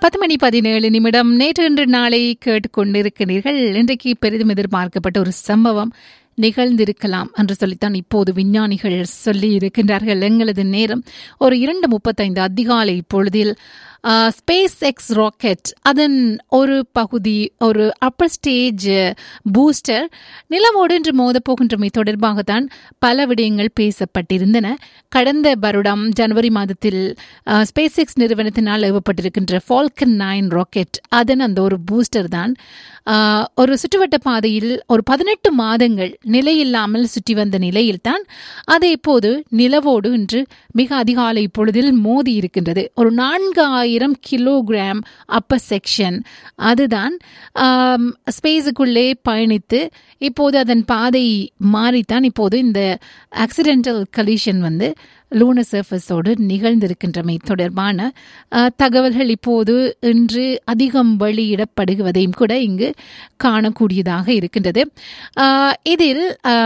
பத்து மணி பதினேழு நிமிடம் நேற்று இன்று நாளை கேட்டுக்கொண்டிருக்கிறீர்கள் இன்றைக்கு பெரிதும் எதிர்பார்க்கப்பட்ட ஒரு சம்பவம் நிகழ்ந்திருக்கலாம் என்று சொல்லித்தான் இப்போது விஞ்ஞானிகள் சொல்லி இருக்கின்றார்கள் எங்களது நேரம் ஒரு இரண்டு முப்பத்தைந்து அதிகாலை பொழுதில் ஸ்பேஸ் எக்ஸ் ராக்கெட் அதன் ஒரு பகுதி ஒரு அப்பர் ஸ்டேஜ் பூஸ்டர் நிலவோடு இன்று மோதப்போகின்றமை தொடர்பாகத்தான் பல விடயங்கள் பேசப்பட்டிருந்தன கடந்த வருடம் ஜனவரி மாதத்தில் ஸ்பேஸ் எக்ஸ் நிறுவனத்தினால் ஏவப்பட்டிருக்கின்ற ஃபால்கன் நைன் ராக்கெட் அதன் அந்த ஒரு பூஸ்டர் தான் ஒரு சுற்றுவட்ட பாதையில் ஒரு பதினெட்டு மாதங்கள் நிலையில்லாமல் சுற்றி வந்த நிலையில்தான் அதை இப்போது நிலவோடு இன்று மிக அதிகாலை பொழுதில் மோதி இருக்கின்றது ஒரு நான்கு ஆயிரம் கிலோகிராம் அப்பர் செக்ஷன் அதுதான் ஸ்பேஸுக்குள்ளே பயணித்து இப்போது அதன் பாதை மாறித்தான் இப்போது இந்த ஆக்சிடென்டல் கலிஷன் வந்து லூன சர்ஃபஸோடு நிகழ்ந்திருக்கின்றமை தொடர்பான தகவல்கள் இப்போது இன்று அதிகம் வெளியிடப்படுவதையும் கூட இங்கு காணக்கூடியதாக இருக்கின்றது இதில்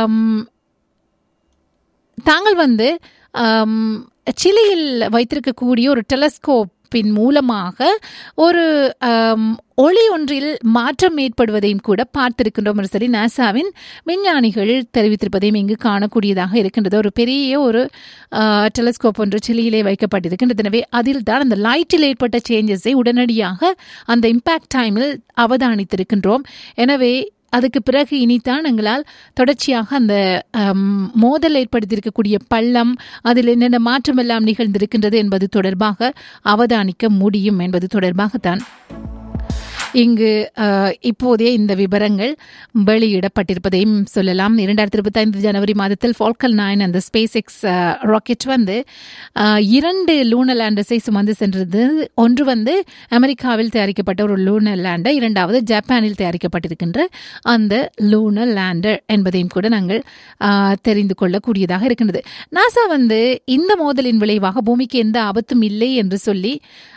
தாங்கள் வந்து சிலியில் வைத்திருக்கக்கூடிய ஒரு டெலஸ்கோப் பின் மூலமாக ஒரு ஒளி ஒன்றில் மாற்றம் ஏற்படுவதையும் கூட பார்த்திருக்கின்றோம் என்று சொல்லி நாசாவின் விஞ்ஞானிகள் தெரிவித்திருப்பதையும் இங்கு காணக்கூடியதாக இருக்கின்றது ஒரு பெரிய ஒரு டெலஸ்கோப் ஒன்று சிலியிலே வைக்கப்பட்டிருக்கின்றது எனவே அதில் தான் அந்த லைட்டில் ஏற்பட்ட சேஞ்சஸை உடனடியாக அந்த இம்பேக்ட் டைமில் அவதானித்திருக்கின்றோம் எனவே அதுக்கு பிறகு இனித்தான் எங்களால் தொடர்ச்சியாக அந்த மோதல் ஏற்படுத்தியிருக்கக்கூடிய பள்ளம் அதில் என்னென்ன மாற்றம் எல்லாம் நிகழ்ந்திருக்கின்றது என்பது தொடர்பாக அவதானிக்க முடியும் என்பது தொடர்பாகத்தான் இங்கு இப்போதே இந்த விவரங்கள் வெளியிடப்பட்டிருப்பதையும் சொல்லலாம் இரண்டாயிரத்தி இருபத்தி ஐந்து ஜனவரி மாதத்தில் ஃபால்கல் நைன் அந்த ஸ்பேஸ் எக்ஸ் ராக்கெட் வந்து இரண்டு லூனர் லேண்டர்ஸை சுமந்து சென்றது ஒன்று வந்து அமெரிக்காவில் தயாரிக்கப்பட்ட ஒரு லூனர் லேண்டர் இரண்டாவது ஜப்பானில் தயாரிக்கப்பட்டிருக்கின்ற அந்த லூனர் லேண்டர் என்பதையும் கூட நாங்கள் தெரிந்து கொள்ளக்கூடியதாக இருக்கின்றது நாசா வந்து இந்த மோதலின் விளைவாக பூமிக்கு எந்த ஆபத்தும் இல்லை என்று சொல்லி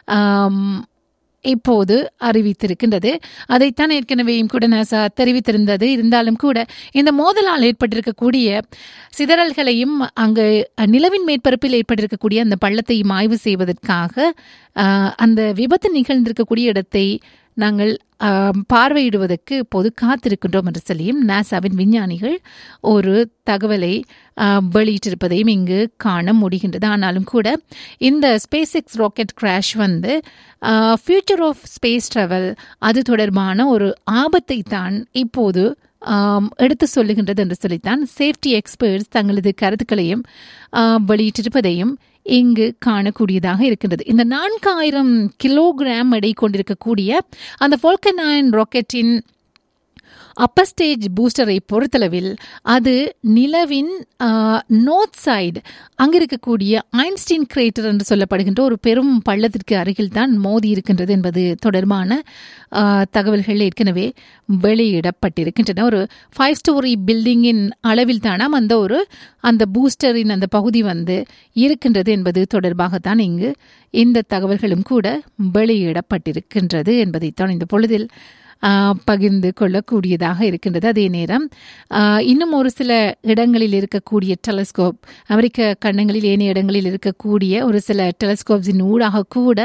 இப்போது அறிவித்திருக்கின்றது அதைத்தான் ஏற்கனவேயும் கூட நாசா தெரிவித்திருந்தது இருந்தாலும் கூட இந்த மோதலால் ஏற்பட்டிருக்கக்கூடிய சிதறல்களையும் அங்கு நிலவின் மேற்பரப்பில் ஏற்பட்டிருக்கக்கூடிய அந்த பள்ளத்தையும் ஆய்வு செய்வதற்காக அந்த விபத்து நிகழ்ந்திருக்கக்கூடிய இடத்தை நாங்கள் பார்வையிடுவதற்கு இப்போது காத்திருக்கின்றோம் என்று சொல்லியும் நாசாவின் விஞ்ஞானிகள் ஒரு தகவலை வெளியிட்டிருப்பதையும் இங்கு காண முடிகின்றது ஆனாலும் கூட இந்த ஸ்பேஸ் எக்ஸ் ராக்கெட் கிராஷ் வந்து ஃபியூச்சர் ஆஃப் ஸ்பேஸ் ட்ராவல் அது தொடர்பான ஒரு ஆபத்தை தான் இப்போது எடுத்து சொல்லுகின்றது என்று சொல்லித்தான் சேஃப்டி எக்ஸ்பர்ட்ஸ் தங்களது கருத்துக்களையும் வெளியிட்டிருப்பதையும் இங்கு காணக்கூடியதாக இருக்கின்றது இந்த நான்காயிரம் கிலோகிராம் எடை கொண்டிருக்கக்கூடிய அந்த ஃபோல்கனாயின் ராக்கெட்டின் அப்பர் ஸ்டேஜ் பூஸ்டரை பொறுத்தளவில் அது நிலவின் நோர்த் சைடு அங்கே இருக்கக்கூடிய ஐன்ஸ்டீன் கிரேட்டர் என்று சொல்லப்படுகின்ற ஒரு பெரும் பள்ளத்திற்கு அருகில் தான் மோதி இருக்கின்றது என்பது தொடர்பான தகவல்கள் ஏற்கனவே வெளியிடப்பட்டிருக்கின்றன ஒரு ஃபைவ் ஸ்டோரி பில்டிங்கின் அளவில் தானாம் அந்த ஒரு அந்த பூஸ்டரின் அந்த பகுதி வந்து இருக்கின்றது என்பது தொடர்பாகத்தான் இங்கு இந்த தகவல்களும் கூட வெளியிடப்பட்டிருக்கின்றது என்பதைத்தான் இந்த பொழுதில் பகிர்ந்து கொள்ளக்கூடியதாக இருக்கின்றது அதே நேரம் இன்னும் ஒரு சில இடங்களில் இருக்கக்கூடிய டெலஸ்கோப் அமெரிக்க கண்டங்களில் ஏனைய இடங்களில் இருக்கக்கூடிய ஒரு சில டெலஸ்கோப்ஸின் ஊடாக கூட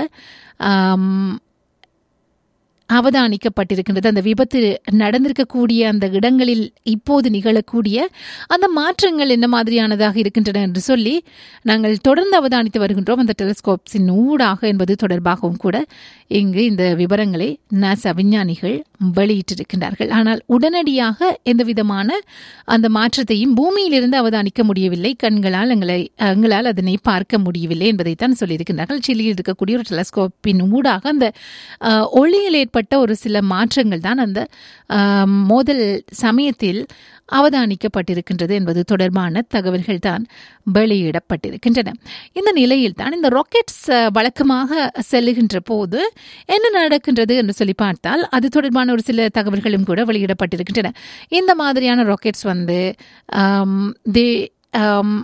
அவதானிக்கப்பட்டிருக்கின்றது அந்த விபத்து நடந்திருக்கக்கூடிய அந்த இடங்களில் இப்போது நிகழக்கூடிய அந்த மாற்றங்கள் என்ன மாதிரியானதாக இருக்கின்றன என்று சொல்லி நாங்கள் தொடர்ந்து அவதானித்து வருகின்றோம் அந்த டெலிஸ்கோப்ஸின் ஊடாக என்பது தொடர்பாகவும் கூட இங்கு இந்த விவரங்களை நாசா விஞ்ஞானிகள் வெளியிட்டிருக்கின்றார்கள் ஆனால் உடனடியாக எந்த விதமான அந்த மாற்றத்தையும் பூமியிலிருந்து அவதானிக்க முடியவில்லை கண்களால் எங்களை எங்களால் அதனை பார்க்க முடியவில்லை என்பதைத்தான் சொல்லியிருக்கின்றார்கள் சிலியில் இருக்கக்கூடிய ஒரு டெலஸ்கோப்பின் ஊடாக அந்த ஒளியில் ஏற்பட்ட ஏற்பட்ட ஒரு சில மாற்றங்கள் தான் அந்த மோதல் சமயத்தில் அவதானிக்கப்பட்டிருக்கின்றது என்பது தொடர்பான தகவல்கள் தான் வெளியிடப்பட்டிருக்கின்றன இந்த நிலையில் தான் இந்த ராக்கெட்ஸ் வழக்கமாக செல்லுகின்ற போது என்ன நடக்கின்றது என்று சொல்லி பார்த்தால் அது தொடர்பான ஒரு சில தகவல்களும் கூட வெளியிடப்பட்டிருக்கின்றன இந்த மாதிரியான ராக்கெட்ஸ் வந்து they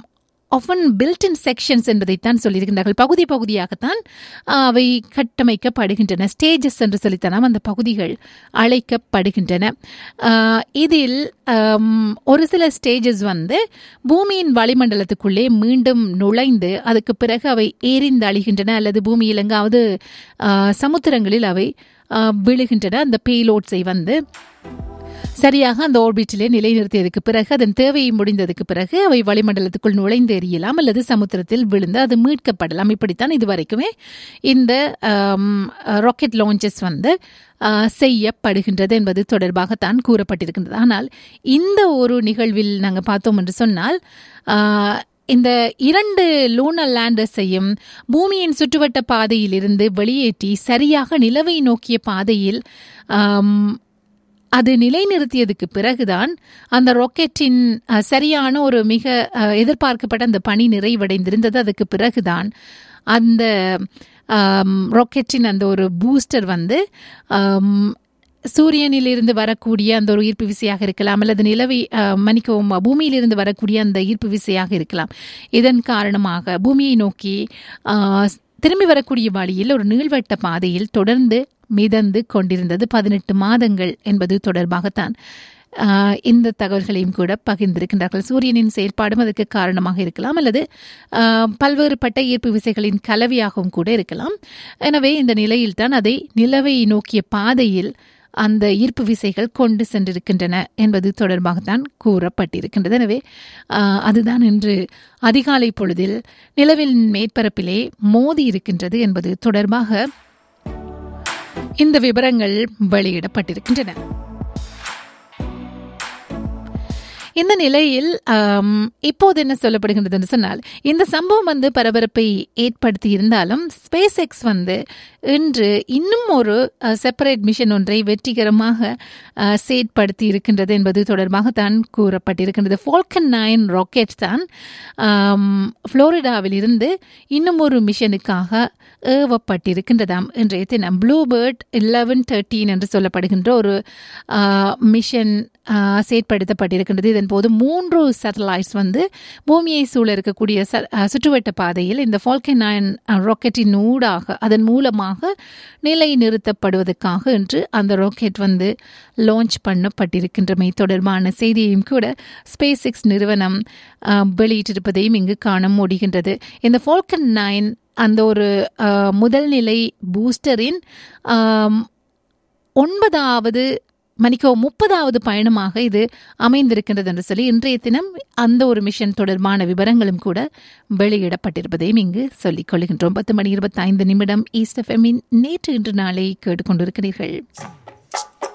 often built in sections என்பதைத்தான் சொல்லியிருக்கின்றார்கள் பகுதி பகுதியாகத்தான் ஆஹ், அவை கட்டமைக்கப்படுகின்றன ஸ்டேஜஸ் என்று சொல்லித்தனம் அந்த பகுதிகள் அழைக்கப்படுகின்றன ஆஹ், இதில் ஆம், ஒரு சில ஸ்டேஜஸ் வந்து பூமியின் வளிமண்டலத்துக்குள்ளே மீண்டும் நுழைந்து அதுக்கு பிறகு அவை எரிந்தழிகின்றன அல்லது பூமியில் எங்காவது ஆஹ், சமுத்திரங்களில் அவை ஆஹ், விழுகின்றன அந்த பேலோட்ஸை வந்து சரியாக அந்த ஆர்பிட்டிலே நிலைநிறுத்தியதுக்கு பிறகு அதன் தேவை முடிந்ததுக்கு பிறகு அவை வளிமண்டலத்துக்குள் நுழைந்து எறியலாம் அல்லது சமுத்திரத்தில் விழுந்து அது மீட்கப்படலாம் இப்படித்தான் இது வரைக்குமே இந்த ராக்கெட் லான்ச்சஸ் வந்து ஆ, செய்யப்படுகின்றது என்பது தொடர்பாகத்தான் கூறப்பட்டிருக்கின்றது ஆனால் இந்த ஒரு நிகழ்வில் நாங்கள் பார்த்தோம் என்று சொன்னால் ஆ, இந்த இரண்டு லூனல் லேண்டர்ஸையும் பூமியின் சுற்றுவட்ட பாதையிலிருந்து வெளியேற்றி சரியாக நிலவை நோக்கிய பாதையில் ஆம், அது நிலைநிறுத்தியதுக்கு பிறகுதான் அந்த ராக்கெட்டின் அஹ், சரியான ஒரு மிக அஹ், எதிர்பார்க்கப்பட்ட அந்த பணி நிறைவடைந்திருந்தது அதுக்கு பிறகுதான் அந்த ஆம், ராக்கெட்டின் அந்த ஒரு பூஸ்டர் வந்து ஆம், சூரியனிலிருந்து வரக்கூடிய அந்த ஒரு ஈர்ப்பு விசையாக இருக்கலாம் அல்லது நிலவை அஹ், மன்னிக்கவும் பூமியிலிருந்து வரக்கூடிய அந்த ஈர்ப்பு விசையாக இருக்கலாம் இதன் காரணமாக பூமியை நோக்கி அஹ், திரும்பி வரக்கூடிய வழியில் ஒரு நீள்வட்ட பாதையில் தொடர்ந்து மிதந்து கொண்டிருந்தது பதினெட்டு மாதங்கள் என்பது தொடர்பாகத்தான் ஆஹ், இந்த தகவல்களையும் கூட பகிர்ந்திருக்கின்றார்கள் சூரியனின் செயல்பாடும் அதற்கு காரணமாக இருக்கலாம் அல்லது ஆஹ், பல்வேறுபட்ட ஈர்ப்பு விசைகளின் கலவையாகவும் கூட இருக்கலாம் எனவே இந்த நிலையில்தான் அதை நிலவை நோக்கிய பாதையில் அந்த ஈர்ப்பு விசைகள் கொண்டு சென்றிருக்கின்றன என்பது தொடர்பாகத்தான் கூறப்பட்டிருக்கின்றது எனவே ஆஹ், அதுதான் இன்று அதிகாலை பொழுதில் நிலவின் மேற்பரப்பிலே மோதி இருக்கின்றது என்பது தொடர்பாக இந்த விவரங்கள் வெளியிடப்பட்டிருக்கின்றன இந்த நிலையில் ஆம், இப்போது என்ன சொல்லப்படுகின்றது என்று சொன்னால் இந்த சம்பவம் வந்து பரபரப்பை ஏற்படுத்தி இருந்தாலும் ஸ்பேஸ் எக்ஸ் வந்து இன்று இன்னும் ஒரு செப்பரேட் மிஷன் ஒன்றை வெற்றிகரமாக அஹ், செயற்படுத்தி இருக்கின்றது என்பது தொடர்பாக தான் கூறப்பட்டிருக்கின்றது ஃபால்கன் நைன் ராக்கெட் தான் ஆம், புளோரிடாவில் இருந்து இன்னும் ஒரு மிஷனுக்காக ஏவப்பட்டிருக்கின்றதாம் இன்றைய தினம் ப்ளூபேர்ட் லெவன் தேர்ட்டீன் என்று சொல்லப்படுகின்ற ஒரு மிஷன் செயற்படுத்தப்பட்டிருக்கின்றது இதன் போது மூன்று சேட்டலைட்ஸ் வந்து பூமியை சூழ இருக்கக்கூடிய ச- அஹ், சுற்றுவட்ட பாதையில் இந்த ஃபால்கன் நைன் ராக்கெட்டின் ஊடாக அதன் மூலமாக நிலை நிறுத்தப்படுவதற்காக இன்று அந்த ராக்கெட் வந்து லான்ச் பண்ணப்பட்டிருக்கின்றமை தொடர்பான செய்தியையும் கூட ஸ்பேஸ் எக்ஸ் நிறுவனம் அஹ், வெளியிட்டிருப்பதையும் இங்கு காண முடிகின்றது இந்த ஃபால்கன் நைன் அந்த ஒரு அஹ், முதல் நிலை பூஸ்டரின் ஆம், ஒன்பதாவது மணிக்கோ முப்பதாவது பயணமாக இது அமைந்திருக்கின்றது என்று சொல்லி இன்றைய தினம் அந்த ஒரு மிஷன் தொடர்பான விவரங்களும் கூட வெளியிடப்பட்டிருப்பதையும் இங்கு சொல்லிக் கொள்கின்றோம் பத்து மணி இருபத்தைந்து நிமிடம் ஈஸ்ட் எஃப்எம்மின் நேற்று இன்று நாளை கேட்டுக்கொண்டிருக்கிறீர்கள்